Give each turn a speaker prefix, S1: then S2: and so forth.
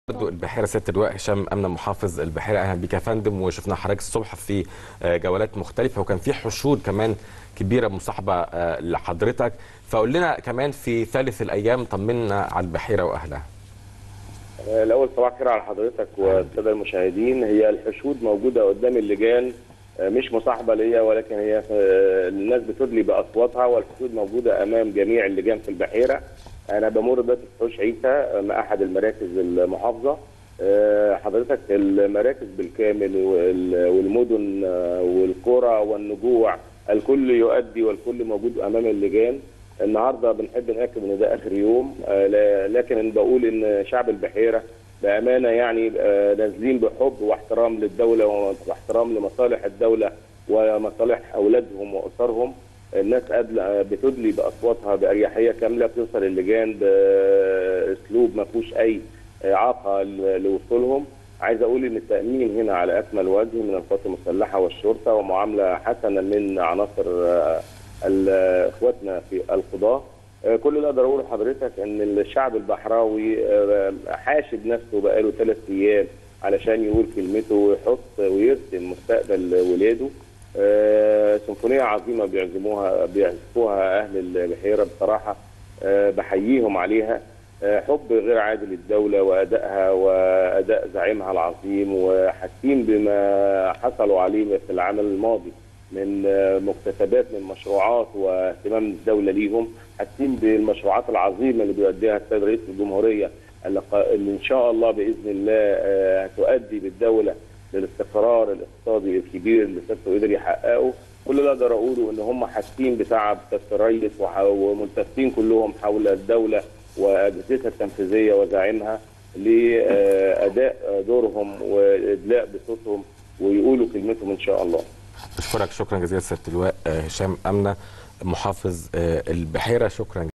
S1: برضو البحيره سياده اللواء هشام امنه محافظ البحيره اهلا بك يا فندم وشفنا حضرتك الصبح في آه، جولات مختلفه وكان في حشود كمان كبيره مصاحبه آه، لحضرتك فقول لنا كمان في ثالث الايام طمنا على البحيره واهلها
S2: الأول صباح الخير على حضرتك والسادة المشاهدين هي الحشود موجودة قدام اللجان آه، مش مصاحبة ليا ولكن هي آه، الناس بتدلي بأصواتها والحشود موجودة أمام جميع اللجان في البحيرة أنا بمر دلوقتي في حوش عيسى مع أحد المراكز المحافظة آه، حضرتك المراكز بالكامل وال- والمدن آه، والقرى والنجوع الكل يؤدي والكل موجود أمام اللجان النهارده بنحب ناكد ان ده اخر يوم آه، لا- لكن بقول ان شعب البحيره بامانه يعني آه، نازلين بحب واحترام للدوله واحترام لمصالح الدوله ومصالح اولادهم واسرهم الناس قادلة- آه، بتدلي باصواتها باريحيه كامله بتوصل اللجان باسلوب ما فيهوش اي اعاقه ل- لوصولهم عايز اقول ان التامين هنا على اكمل وجه من القوات المسلحه والشرطه ومعامله حسنه من عناصر آه، ال- اخواتنا في القضاه آه، كل اللي اقدر اقوله لحضرتك ان الشعب البحراوي آه، حاشد نفسه بقاله ثلاث ايام علشان يقول كلمته ويحط ويرسم مستقبل ولاده آه، سيمفونيه عظيمه بيعزموها بيعزفوها اهل البحيره بصراحه آه، بحييهم عليها آه، حب غير عادي للدوله وادائها واداء زعيمها العظيم وحاسين بما حصلوا عليه في العام الماضي من آه، مكتسبات من مشروعات واهتمام الدوله ليهم حاسين بالمشروعات العظيمه اللي بيؤديها السيد رئيس الجمهوريه اللي ق- اللي ان شاء الله باذن الله آه، هتؤدي بالدوله للاستقرار الاقتصادي الكبير اللي سيادته قدر يحققه كل اللي اقدر اقوله ان هم حاسين بتعب سياده الرئيس وح- وملتفين كلهم حول الدوله واجهزتها التنفيذيه وزعيمها لاداء دورهم وادلاء بصوتهم ويقولوا كلمتهم ان شاء الله
S1: اشكرك شكرا جزيلا سياده اللواء آه، هشام امنه محافظ آه، البحيره شكرا